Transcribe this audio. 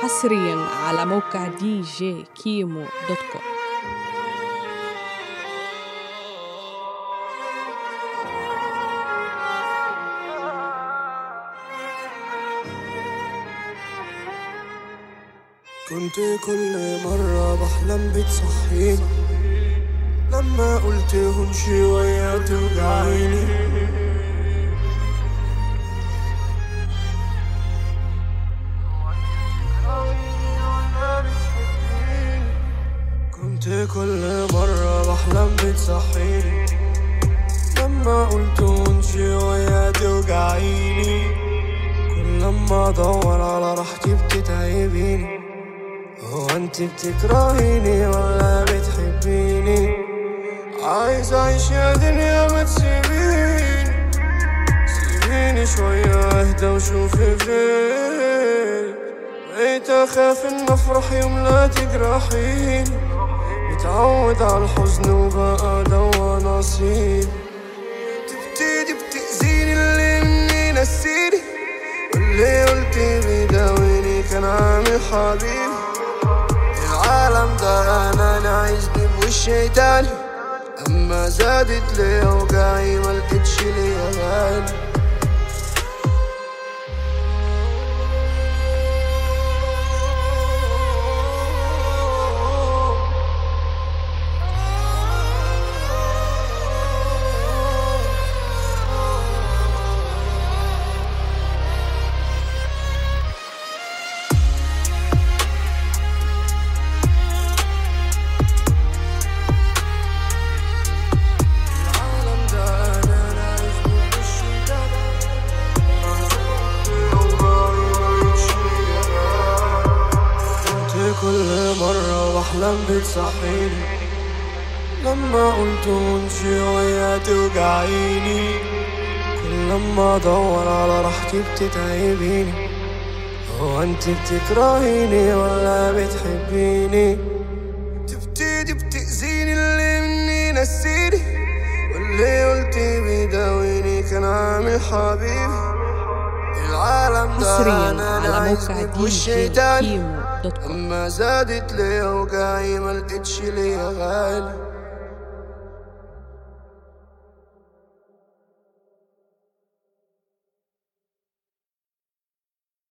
حصريا على موقع دي جي كيمو دوت كوم كنت كل مرة بحلم بتصحيني لما قلت هون شوية توجعيني كنت كل مرة بحلم بتصحيني لما قلت هون شوية توجعيني كل لما ادور على راحتي بتتعبيني هو انت بتكرهيني ولا بتحبيني عايز اعيش يا دنيا ما تسيبيني سيبيني شوية اهدى وشوفي فين بقيت اخاف ان افرح يوم لا تجرحيني متعود على الحزن وبقى دوا نصيب تبتدي بتأذيني اللي مني نسيني واللي قلت بيداويني كان عامل حبيبي العالم ده انا نعيشني بوشي تاني اما زادت لي وجعي ملقتش ليا غالي العالم ده انا نعيش بوشي تاني كنت كل مرة بحلم بتصحيني لما قلت من شوية توجعيني كل لما ادور على راحتي بتتعبيني هو انت بتكرهيني ولا بتحبيني تبتدي بتأذيني اللي مني نسيني واللي قلت بيداويني كان عامل حبيبي العالم ده حصريا انا على موقع عايزني دي بوشي جي تاني كيمو دوت كوم اما زادت لي وجعي ملقتش ليا غالي